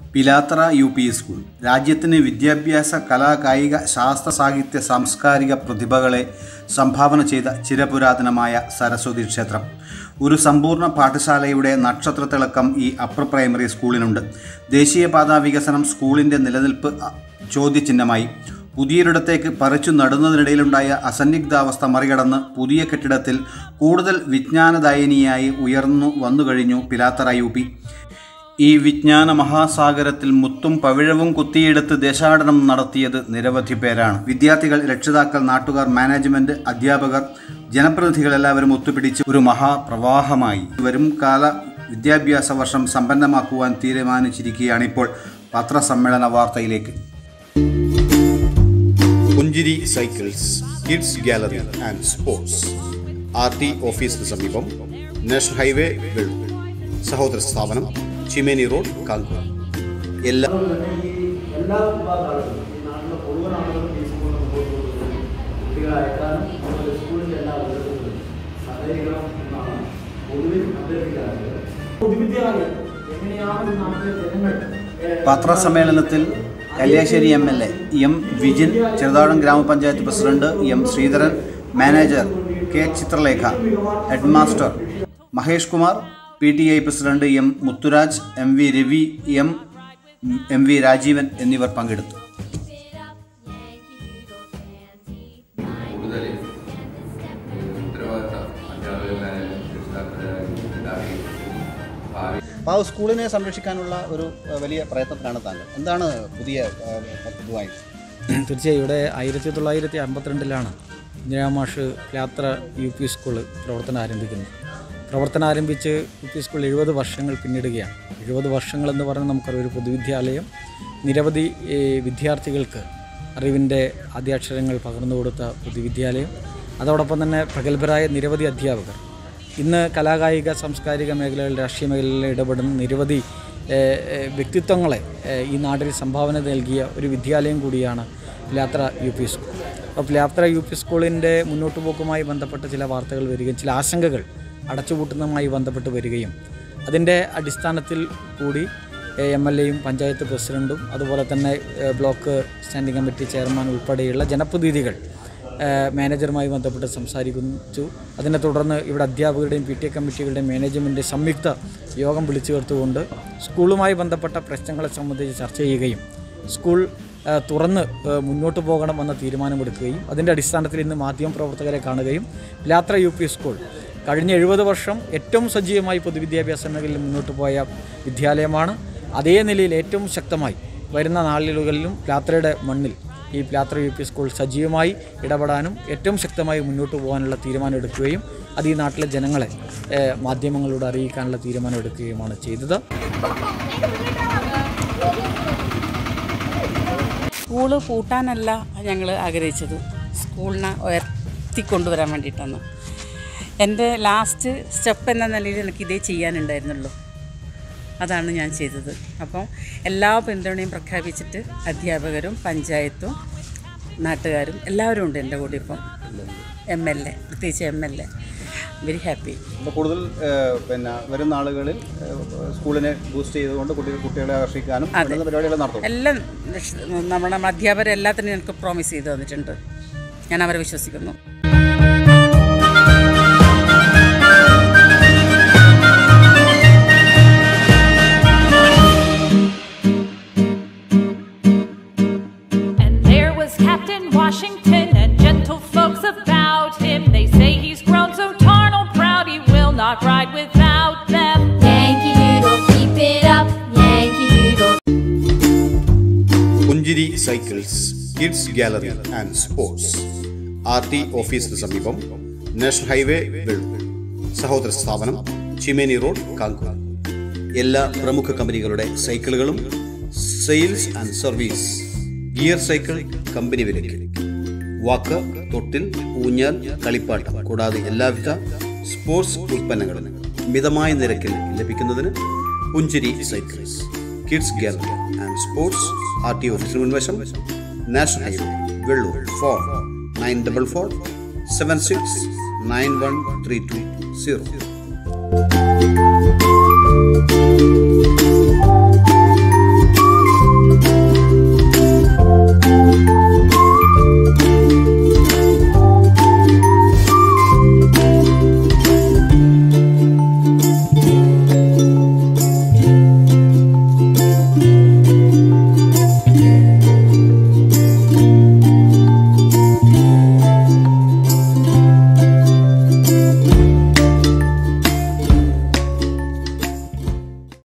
Pilathara U P school രാജ്യത്തിന് വിദ്യാഭ്യാസ കലാ കായിക ശാസ്ത്ര സാഹിത്യ സാംസ്കാരിക പ്രതിഭകളെ സംഭാവന ചെയ്ത ചിരപുരാതനമായ സരസ്വതി ക്ഷേത്രം ഒരു സമ്പൂർണ്ണ പാഠശാലയുടെ നക്ഷത്ര തിളക്കം ഈ അപ്പർ പ്രൈമറി സ്കൂളിനുണ്ട് ദേശീയപാതാ വികസനം സ്കൂളിൻ്റെ നിലനിൽപ്പ് അ- ചോദ്യചിഹ്നമായി പുതിയൊരിടത്തേക്ക് പറിച്ചു നടുന്നതിനിടയിലുണ്ടായ അസന്നിഗ്ധാവസ്ഥ മറികടന്ന് പുതിയ കെട്ടിടത്തിൽ കൂടുതൽ വിജ്ഞാനദായിനിയായി ഉയർന്നു വന്നു കഴിഞ്ഞു പിലാത്തറ യു പി ഈ വിജ്ഞാന മഹാസാഗരത്തിൽ മുത്തും പവിഴവും കുത്തിയെടുത്ത് ദേശാടനം നടത്തിയത് നിരവധി പേരാണ് വിദ്യാർത്ഥികൾ രക്ഷിതാക്കൾ നാട്ടുകാർ മാനേജ്മെന്റ് അധ്യാപകർ ജനപ്രതിനിധികൾ എല്ലാവരും ഒത്തുപിടിച്ച് ഒരു മഹാപ്രവാഹമായി വരും കാല വിദ്യാഭ്യാസ വർഷം സമ്പന്നമാക്കുവാൻ തീരുമാനിച്ചിരിക്കുകയാണിപ്പോൾ പത്രസമ്മേളന വാർത്തയിലേക്ക് Punchiri cycles kids gallery and sports R T ഓഫീസിന് സമീപം നാഷണൽ ഹൈവേ വെള്ളൂർ സഹോദര സ്ഥാപനം ചിമേനി റോഡ് കാൺപൂർ എല്ലാ ഈ എല്ലാ വിഭാഗം ആളുകളും ഈ നാട്ടിലെ മുഴുവൻ ആളുകളും ഈ സ്കൂളിൽ മുമ്പോട്ട് കൊണ്ടുപോകുന്നത് കുട്ടികളെ അയക്കാനും അതുപോലെ സ്കൂളിൻ്റെ എല്ലാ ഉദ്യോഗസ്ഥരും സഹകരിക്കണം എന്നാണ് പൊതുവിൽ അഭ്യർത്ഥിക്കാറുള്ളത് പൊതുവിദ്യാലയം എങ്ങനെയാണ് ഈ നാട്ടിലെ ജനങ്ങൾ ഏഹ്, പത്രസമ്മേളനത്തിൽ Kalliasseri M L A M Vijin Cheruthazham ഗ്രാമപഞ്ചായത്ത് president M Sreedharan manager K Chithralekha headmaster Mahesh Kumar P T I president M Muthuraj M V Ravi M M V Rajeevan എന്നിവർ പങ്കെടുത്തു കൂടുതൽ ഉത്തരവാദിത്തം അധ്യാപകരായാലും രക്ഷിതാക്കളായാലും ഉണ്ടാവുകയും ഭാവി അപ്പോൾ ആ സ്കൂളിനെ സംരക്ഷിക്കാനുള്ള ഒരു ഏഹ്, വലിയ പ്രയത്നത്തിലാണ് താങ്കൾ എന്താണ് പുതിയ ഏഹ്, പദ്ധതിയായി തീർച്ചയായും ഇവിടെ ആയിരത്തി തൊള്ളായിരത്തി അമ്പത്തിരണ്ടിലാണ് ഇന്ദിരാമാഷ് യാത്ര യു പി സ്കൂള് പ്രവർത്തനം ആരംഭിക്കുന്നത് പ്രവർത്തനം ആരംഭിച്ച് യു പി സ്കൂൾ എഴുപത് വർഷങ്ങൾ പിന്നിടുകയാണ് എഴുപത് വർഷങ്ങളെന്ന് പറഞ്ഞാൽ നമുക്കറിയാം ഒരു പൊതുവിദ്യാലയം നിരവധി ഏഹ്, വിദ്യാർത്ഥികൾക്ക് അറിവിൻ്റെ ആദ്യാക്ഷരങ്ങൾ പകർന്നു കൊടുത്ത പൊതുവിദ്യാലയം അതോടൊപ്പം തന്നെ പ്രഗത്ഭരായ നിരവധി അധ്യാപകർ ഇന്ന് കലാകായിക സാംസ്കാരിക മേഖലകളിൽ രാഷ്ട്രീയ മേഖലകളിൽ ഇടപെടുന്ന നിരവധി ഏഹ്, ഏഹ്, വ്യക്തിത്വങ്ങളെ ഏഹ്, ഈ നാട്ടിൽ സംഭാവന നൽകിയ ഒരു വിദ്യാലയം കൂടിയാണ് പിലാത്ര യു പി സ്കൂൾ അപ്പോൾ പിലാത്ര യു പി സ്കൂളിൻ്റെ മുന്നോട്ട് പോക്കുമായി ബന്ധപ്പെട്ട ചില വാർത്തകൾ വരികയും ചില ആശങ്കകൾ അടച്ചുപൂട്ടുന്നതുമായി ബന്ധപ്പെട്ട് വരികയും അതിൻ്റെ അടിസ്ഥാനത്തിൽ കൂടി എം എൽ എയും പഞ്ചായത്ത് പ്രസിഡൻറ്റും അതുപോലെ തന്നെ ഏഹ്, ബ്ലോക്ക് സ്റ്റാൻഡിംഗ് കമ്മിറ്റി ചെയർമാൻ ഉൾപ്പെടെയുള്ള ജനപ്രതിനിധികൾ ഏഹ് മാനേജറുമായി ബന്ധപ്പെട്ട് സംസാരിച്ചു അതിനെ തുടർന്ന് ഇവിടെ അധ്യാപകരുടെയും പി ടി എ കമ്മിറ്റികളുടെയും മാനേജ്മെൻറ്റ് സംയുക്ത യോഗം വിളിച്ചു ചേർത്തുകൊണ്ട് സ്കൂളുമായി ബന്ധപ്പെട്ട പ്രശ്നങ്ങളെ സംബന്ധിച്ച് ചർച്ച ചെയ്യുകയും സ്കൂൾ ഏഹ് തുറന്ന് ഏഹ് മുന്നോട്ട് പോകണമെന്ന തീരുമാനമെടുക്കുകയും അതിൻ്റെ അടിസ്ഥാനത്തിൽ ഇന്ന് മാധ്യമപ്രവർത്തകരെ കാണുകയും ലാത്ര യു പി സ്കൂൾ കഴിഞ്ഞ എഴുപത് വർഷം ഏറ്റവും സജീവമായി പൊതുവിദ്യാഭ്യാസ മേഖലയിൽ മുന്നോട്ട് പോയ വിദ്യാലയമാണ് അതേ നിലയിൽ ഏറ്റവും ശക്തമായി വരുന്ന നാളുകളിലും ലാത്രയുടെ മണ്ണിൽ ഈ പ്ലാത്ര യു പി സ്കൂൾ സജീവമായി ഇടപെടാനും ഏറ്റവും ശക്തമായി മുന്നോട്ട് പോകാനുള്ള തീരുമാനം എടുക്കുകയും അത് ഈ നാട്ടിലെ ജനങ്ങളെ ഏഹ്, മാധ്യമങ്ങളിലൂടെ അറിയിക്കാനുള്ള തീരുമാനം എടുക്കുകയുമാണ് ചെയ്തത് സ്കൂള് പൂട്ടാനല്ല ഞങ്ങൾ ആഗ്രഹിച്ചത് സ്കൂളിനെ ഉയർത്തിക്കൊണ്ടുവരാൻ വേണ്ടിയിട്ടാണ് എൻ്റെ ലാസ്റ്റ് സ്റ്റെപ്പ് എന്ന നിലയിൽ എനിക്ക് ഇതേ ചെയ്യാനുണ്ടായിരുന്നുള്ളൂ അതാണ് ഞാൻ ചെയ്തത് അപ്പം എല്ലാ പിന്തുണയും പ്രഖ്യാപിച്ചിട്ട് അധ്യാപകരും പഞ്ചായത്തും നാട്ടുകാരും എല്ലാവരും ഉണ്ട് എൻ്റെ കൂടെ ഇപ്പം എം എൽ എ പ്രത്യേകിച്ച് M L A very happy അപ്പോൾ കൂടുതൽ ഏഹ്, പിന്നെ വരുന്ന ആളുകളിൽ ഏഹ്, സ്കൂളിനെ ബൂസ്റ്റ് ചെയ്തുകൊണ്ട് കുട്ടികൾ കുട്ടികളെ ആകർഷിക്കാനും അതെ. വരുന്ന പരിപാടികൾ നടത്തും എല്ലാം രക്ഷ- നമ്മുടെ നമ്മുടെ അധ്യാപകർ എല്ലാത്തിനും എനിക്ക് പ്രോമിസ് ചെയ്ത് തന്നിട്ടുണ്ട് ഞാൻ അവരെ വിശ്വസിക്കുന്നു And there was Captain Washington and gentle folks about him. They say he's grown so tarnal proud he will not ride without them. Yankee Doodle, keep it up, Yankee Doodle. Punchiri cycles kids gallery and sports R T ഓഫീസിന് സമീപം national highway Vellur സഹോദര സ്ഥാപനം ചിമേനി road Kanpur എല്ലാ പ്രമുഖ കമ്പനികളുടെ സൈക്കിളുകളും sales and service gear cycle company വിലയ്ക്ക് വാക്ക് തൊട്ടിൽ ഊഞ്ഞാൽ കളിപ്പാട്ടം കൂടാതെ എല്ലാവിധ സ്പോർട്സ് ഉൽപ്പന്നങ്ങളും മിതമായ നിരക്കിൽ ലഭിക്കുന്നതിന് Punchiri cycles kids gallery and sports R T ഓഫീസിന് മുൻവശം national highway Vellur phone nine double four seven six nine one three two zero